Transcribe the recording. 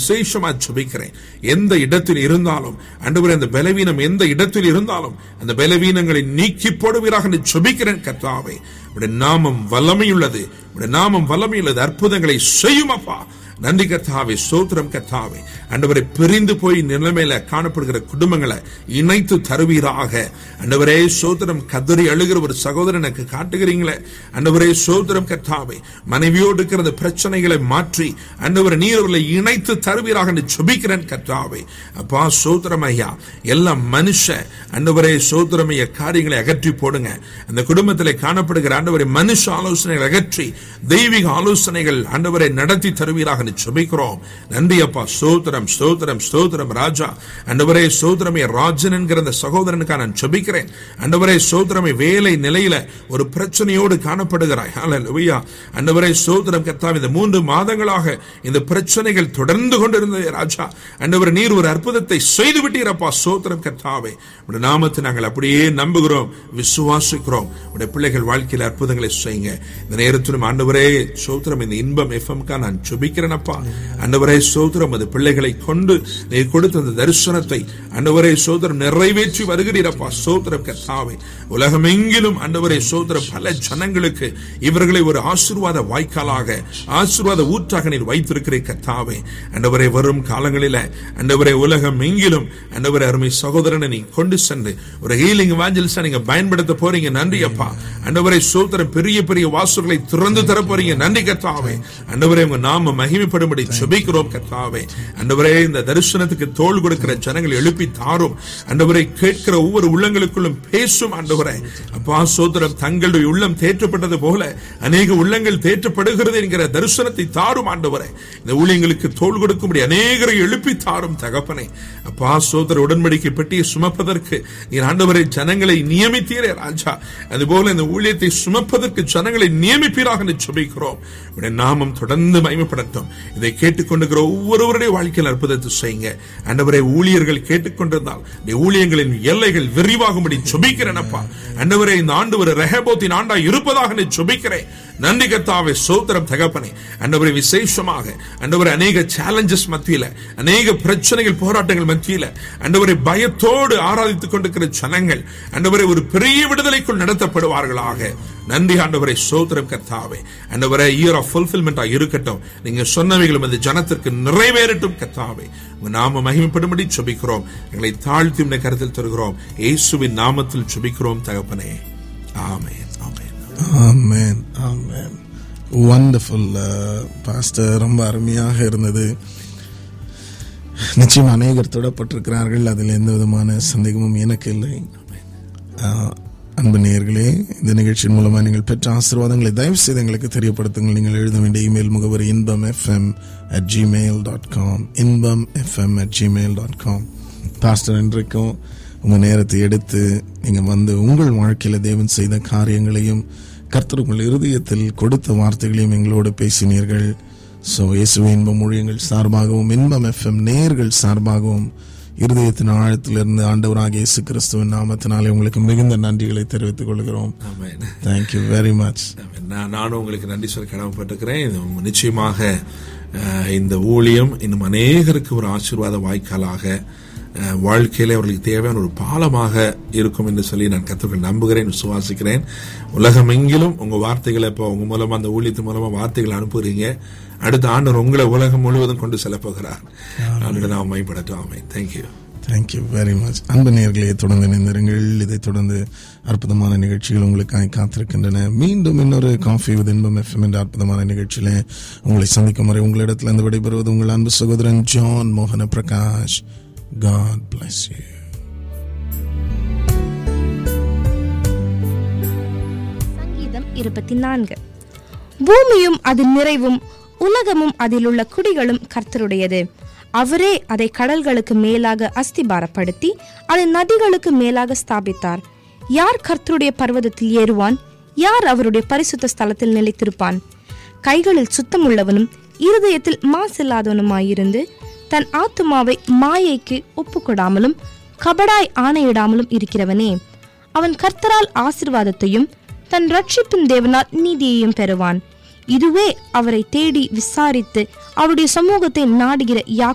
விசேஷமா ஜெபிக்கிறேன் எந்த இடத்தில் இருந்தாலும் ஆண்டவரே அந்த பலவீனம் எந்த இடத்தில் இருந்தாலும் அந்த பலவீனங்களை நீக்கி போடுவீராக என்று ஜெபிக்கிறேன் கர்த்தாவே உடைய நாமம் வல்லமையுள்ளது உடைய நாமம் வல்லமையுள்ளது அற்புதங்களை செய்யும் அப்பா நன்றி கர்த்தாவே சோத்திரம் கர்த்தாவே அண்டவரை பிரிந்து போய் நிலைமையில காணப்படுகிற குடும்பங்களை இணைத்து தருவீராக அண்டவரே சோத்திரம் கதறி அழுகிற ஒரு சகோதரன் எனக்கு காட்டுகிறீங்களே அண்டவரே சோத்திரம் கர்த்தாவே மனைவியோடு இருக்கிற அந்த பிரச்சனைகளை மாற்றி அண்டவரை நீரவர்களை இணைத்து தருவீராக என்று ஜெபிக்கிறேன் கர்த்தாவே அப்பா சோத்திரம் ஐயா எல்லாம் மனுஷ அண்டவரே சோத்திரம் ஐயா காரியங்களை அகற்றி போடுங்க அந்த குடும்பத்தில் காணப்படுகிற ஆண்டவரை மனுஷ ஆலோசனைகளை அகற்றி தெய்வீக ஆலோசனைகள் ஆண்டவரை நடத்தி தருவீராக என்று ஜெபிக்கிறோம் நன்றி அப்பா ஸ்தோத்திரம் ஸ்தோத்திரம் ஸ்தோத்திரம் ராஜா அண்டவரே சோதரமே ராஜன் என்கிற அந்த சகோதரனுக்காக நான் ஜெபிக்கிறேன் அண்டவரே சோதரமே வேலை நிலையில ஒரு பிரச்சனையோடு காணப்படுகிறாய் ஹalleluya அண்டவரே சோதரம் கர்த்தாவே இந்த மூன்று மாதங்களாக இந்த பிரச்சனைகள் தொடர்ந்து கொண்டிருந்தது ராஜா அண்டவரே நீர் ஒரு அற்புதத்தை செய்து விட்டீரப்பா சோதரம் கர்த்தாவே உடைய நாமத்தை நாங்கள் அப்படியே நம்புகிறோம் விசுவாசிக்கிறோம் உடைய பிள்ளைகள் வாழ்க்கையில் அற்புதங்களை செய்யுங்க இந்த நேரத்திலும் ஆண்டவரே சோத்திரம் இந்த இன்பம் எஃப்எம்கா நான் ஜெபிக்கிறேனப்பா அண்டவரே சோத்திரம் அது பிள்ளைகளை கொண்டு நீ கொடுத்த அந்த தரிசனத்தை அண்டவரே சோதரம் நிறைவேற்றி வருகிறீரப்பா சோத்திரம் கர்த்தாவே உலகமெங்கிலும் அண்டவரே சோதரம் பல ஜனங்களுக்கு இவர்களை ஒரு ஆசீர்வாத வாய்க்காலாக ஆசீர்வாத ஊற்றாக நீர் வைத்திருக்கிறே கர்த்தாவே அண்டவரே வரும் காலங்களில அண்டவரே உலகம் எங்கிலும் அண்டவரே அருமை சகோதரனை நீ கொண்டு சென்று ஒரு ஹீலிங் வாஞ்சல்ஸா நீங்க பயன்படுத்த போறீங்க நன்றி அப்பா அண்டவரே சோத்திரம் பெரிய பெரிய வாசல்களை திறந்து தர போறீங்க நன்றி கர்த்தாவே அண்டவரே உங்க நாம மகிமைப்படும்படி ஜெபிக்கிறோம் கர்த்தாவே அண்டவரே இந்த தரிசனத்துக்கு தோள் கொடுக்கிற ஜனங்கள் எழுப்பி தாரும் அண்டவரை கேட்கிற ஒவ்வொரு உள்ளங்களுக்குள்ளும் பேசும் ஆண்டவரே அப்பா சோதரம் தங்களுடைய உள்ளம் தேற்றப்பட்டது போல அநேக உள்ளங்கள் தேற்றப்படுகிறது என்கிற தரிசனத்தை தாரும் ஆண்டவரே இந்த ஊழியங்களுக்கு தோள் கொடுக்கும்படி அநேகரை எழுப்பி தாரும் தகப்பனே அப்பா சோதர உடன்படிக்கை பெட்டியை சுமப்பதற்கு நீர் ஆண்டவரை ஜனங்களை நியமித்தீரே ராஜா அதுபோல இந்த ஊழியத்தை சுமப்பதற்கு ஜனங்களை நியமிப்பீராக என்று ஜெபிக்கிறோம் உடைய நாமம் தொடர்ந்து மகிமைப்படட்டும் இதை கேட்டுக்கொண்டிருக்கிற ஒவ்வொருவருடைய வாழ்க்கையில் அற்புதத்தை செய்யுங்க ஆண்டவரை ஊழியர்கள் கேட்டுக்கொண்டிருந்தால் இந்த ஊழியங்களின் எல்லைகள் விரிவாகும்படி ஜெபிக்கிறேனப்பா ஆண்டவரே இந்த ஆண்டு ஒரு ரெஹபோத்தின் ஆண்டா இருப்பதாக நான் ஜெபிக்கிறேன் நன்றி கர்த்தாவே சோத்திரம் தகப்பனே ஆண்டவரை விசேஷமாக ஆண்டவரை அநேக சேலஞ்சஸ் மத்தியில அநேக பிரச்சனைகள் போராட்டங்கள் மத்தியில ஆண்டவரை பயத்தோடு ஆராதித்துக் கொண்டிருக்கிற ஜனங்கள் ஆண்டவரை ஒரு பெரிய விடுதலைக்குள் நடத்தப்படுவார்களாக நன்றி ஆண்டவரை சோத்திரம் கர்த்தாவே ஆண்டவரை இயர் ஆஃப் ஃபுல்ஃபில்மெண்டா இருக்கட்டும் நீங்க சொன்னவைகளும் அந்த ஜனத்திற்கு நிறைவேறட்டும் கர்த்தாவே உங்க நாம மகிமைப்படும்படி ஜெபிக்கிறோம் எங்களை தாழ்த்தி உடைய கருத்தில் தருகிறோம் இயேசுவின் நாமத்தில் ஜெபிக்கிறோம் தகப்பனே ஆமென் ஆமென் ஆமென் ஆமென் வண்டர்ஃபுல் பாஸ்டர் ரொம்ப அருமையாக இருந்தது நிச்சயம் அநேகர் தொடப்பட்டிருக்கிறார்கள் அதில் எந்த விதமான சந்தேகமும் எனக்கு இல்லை ஆஹ், அன்பு நேயர்களே இந்த நிகழ்ச்சியின் மூலமாக நீங்கள் பெற்ற ஆசீர்வாதங்களை தயவு செய்து எங்களுக்கு தெரியப்படுத்துங்கள் நீங்கள் எழுத வேண்டிய இமெயில் முகவரி Inbam FM at Gmail dot com Inbam FM at Gmail dot com pastor இன்றைக்கும் உங்கள் நேரத்தை எடுத்து நீங்கள் வந்து உங்கள் வாழ்க்கையில் தேவன் செய்த காரியங்களையும் கர்த்தர் உங்கள் இருதயத்தில் கொடுத்த வார்த்தைகளையும் எங்களோடு பேசினீர்கள் ஸோ இயேசுவே இன்பம் ஊழியங்கள் சார்பாகவும் இன்பம் எஃப்எம் நேர்கள் சார்பாகவும் இருதயத்தின் ஆழத்திலிருந்து ஆண்டவராக இயேசு கிறிஸ்துவின் நாமத்தினாலே உங்களுக்கு மிகுந்த நன்றிகளை தெரிவித்துக் கொள்கிறோம் ஆமென் தேங்க்யூ வெரி மச் நான் நானும் உங்களுக்கு நன்றி சொல்ல கடமைப்பட்டிருக்கிறேன் இது நிச்சயமாக அஹ், இந்த ஊழியம் இன்னும் அநேகருக்கு ஒரு ஆசீர்வாத வாய்க்காலாக அஹ், வாழ்க்கையில அவர்களுக்கு தேவையான ஒரு பாலமாக இருக்கும் என்று சொல்லி நான் கத்துக்கள் நம்புகிறேன் விசுவாசிக்கிறேன் உலகமெங்கிலும் உங்க வார்த்தைகளை இப்போ உங்க மூலமா அந்த ஊழியத்து மூலமா வார்த்தைகளை அனுப்புறீங்க அடுத்த ஆண்டவர் உங்களை உலகம் முழுவதும் கொண்டு செல்ல போகிறார் ஆண்டு நாம் மைப்படட்டும் ஆமை தேங்க்யூ தேங்க்யூ வெரி மச் அன்பு நேயர்களே தொடர்ந்து இணைந்திருங்கள் இதைத் தொடர்ந்து அற்புதமான நிகழ்ச்சிகள் உங்களுக்காக காத்திருக்கின்றன மீண்டும் இன்னொரு காஃபி வித் இன்பம் எஃப்எம் என்ற அற்புதமான நிகழ்ச்சியில உங்களை சந்திக்கும் வரை உங்களிடத்தில் இருந்து விடைபெறுவது உங்கள் அன்பு சகோதரன் ஜான் மோகன பிரகாஷ் காட் bless you சங்கீதம் இருபத்தி நான்கு பூமியும் அதன் நிறைவும் உலகமும் அதிலுள்ள குடிகளும் கர்த்தருடையது அவரே அதை கடல்களுக்கு மேலாக அஸ்திபாரப்படுத்தி அதை நதிகளுக்கு மேலாக ஸ்தாபித்தார் யார் கர்த்தருடைய பர்வதத்தில் ஏறுவான் யார் அவருடைய பரிசுத்த ஸ்தலத்தில் நிலைத்திருப்பான் கைகளில் சுத்தமுள்ளவனும் இருதயத்தில் மாசில்லாதவனுமாயிருந்து தன் ஆத்துமாவை மாயைக்கு ஒப்புக்கொடாமலும் கபடாய் ஆணையிடாமலும் இருக்கிறவனே அவன் கர்த்தரால் ஆசிர்வாதத்தையும் தன் ரட்சிப்பின் தேவனால் நீதியையும் பெறுவான் இதுவே அவரை தேடி விசாரித்து அவருடைய சமூகத்தை நாடுகிற